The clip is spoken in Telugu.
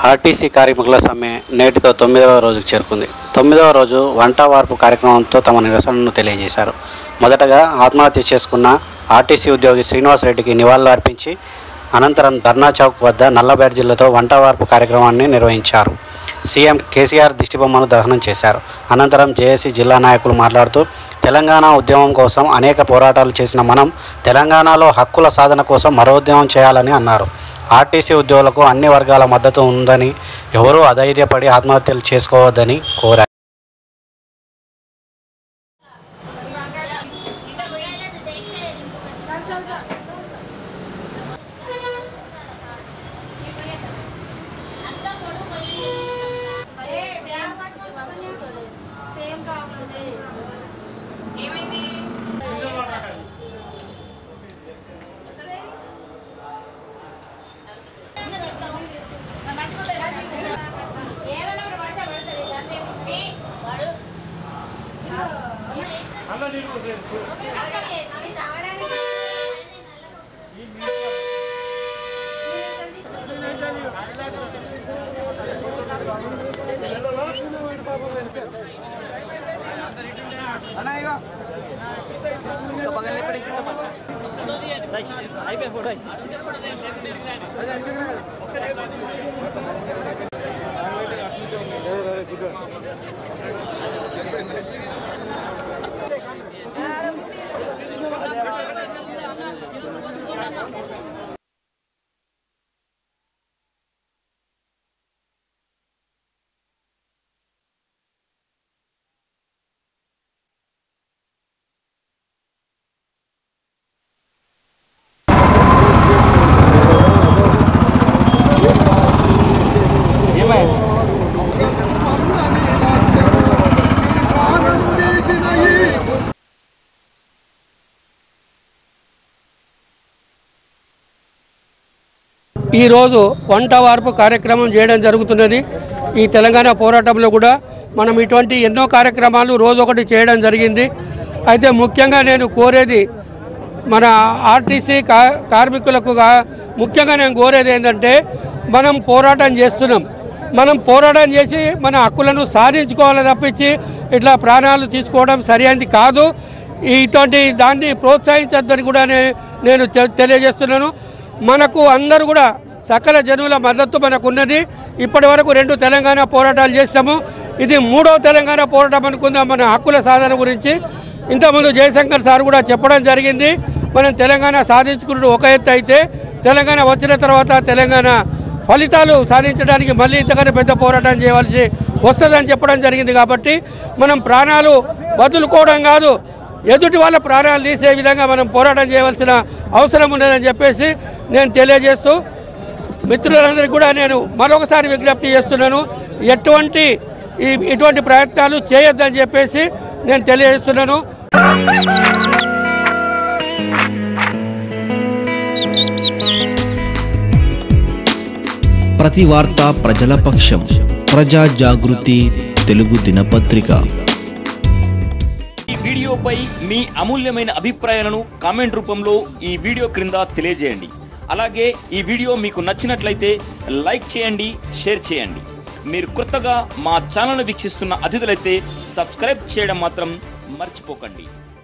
ఆర్టీసీ కార్మికుల సమ్మె నేటితో తొమ్మిదవ రోజుకు చేరుకుంది తొమ్మిదవ రోజు వంట వార్పు కార్యక్రమంతో తమ నిరసనను తెలియజేశారు మొదటగా ఆత్మహత్య చేసుకున్న ఆర్టీసీ ఉద్యోగి శ్రీనివాసరెడ్డికి నివాళులు అర్పించి అనంతరం ధర్నా చౌక్ వద్ద నల్ల బ్యాడ్జీలతో వంట వార్పు కార్యక్రమాన్ని నిర్వహించారు సీఎం కేసీఆర్ దిష్టిబొమ్మను దహనం చేశారు అనంతరం జేఏసీ జిల్లా నాయకులు మాట్లాడుతూ తెలంగాణ ఉద్యమం కోసం అనేక పోరాటాలు చేసిన మనం తెలంగాణలో హక్కుల సాధన కోసం మరో ఉద్యమం చేయాలని అన్నారు ఆర్టీసీ ఉద్యోగులకు అన్ని వర్గాల మద్దతు ఉందని ఎవరూ అధైర్యపడి ఆత్మహత్యలు చేసుకోవద్దని కోరారు సేమ్ ప్రాబ్లం ఈరోజు వంట వార్పు కార్యక్రమం చేయడం జరుగుతున్నది ఈ తెలంగాణ పోరాటంలో కూడా మనం ఇటువంటి ఎన్నో కార్యక్రమాలు రోజు ఒకటి చేయడం జరిగింది అయితే ముఖ్యంగా నేను కోరేది మన ఆర్టీసీ కా కార్మికులకు గా- ముఖ్యంగా నేను కోరేది ఏంటంటే మనం పోరాటం చేస్తున్నాం మనం పోరాటం చేసి మన హక్కులను సాధించుకోవాలి తప్పించి ఇట్లా ప్రాణాలు తీసుకోవడం సరైనది కాదు ఇటువంటి దాన్ని ప్రోత్సహించద్దని కూడా నే- నేను తె- తెలియజేస్తున్నాను మనకు అందరూ కూడా సకల జనుల మద్దతు మనకు ఉన్నది ఇప్పటి వరకు రెండు తెలంగాణ పోరాటాలు చేస్తాము ఇది మూడో తెలంగాణ పోరాటం అనుకుందాం మన హక్కుల సాధన గురించి ఇంతకుముందు జయశంకర్ సార్ కూడా చెప్పడం జరిగింది మనం తెలంగాణ సాధించుకున్నట్టు ఒక ఎత్తు అయితే తెలంగాణ వచ్చిన తర్వాత తెలంగాణ ఫలితాలు సాధించడానికి మళ్ళీ ఇంతకన్నా పెద్ద పోరాటం చేయవలసి వస్తుందని చెప్పడం జరిగింది కాబట్టి మనం ప్రాణాలు వదులుకోవడం కాదు ఎదుటి వాళ్ళ ప్రాణాలు తీసే విధంగా మనం పోరాటం చేయవలసిన అవసరం ఉన్నదని చెప్పేసి నేను తెలియజేస్తూ మిత్రులందరికీ కూడా నేను మరొకసారి విజ్ఞప్తి చేస్తున్నాను ఎటువంటి ఈ ఇటువంటి ప్రయత్నాలు చేయొద్దని చెప్పేసి నేను తెలియజేస్తున్నాను ప్రతి వార్త ప్రజల పక్షం ప్రజా జాగృతి తెలుగు దినపత్రిక ఈ వీడియోపై మీ అమూల్యమైన అభిప్రాయాలను కామెంట్ రూపంలో ఈ వీడియో క్రింద తెలియజేయండి అలాగే ఈ వీడియో మీకు నచ్చినట్లయితే లైక్ చేయండి షేర్ చేయండి మీరు కొత్తగా మా ఛానల్ వీక్షిస్తున్న అతిథులైతే సబ్స్క్రైబ్ చేయడం మాత్రం మర్చిపోకండి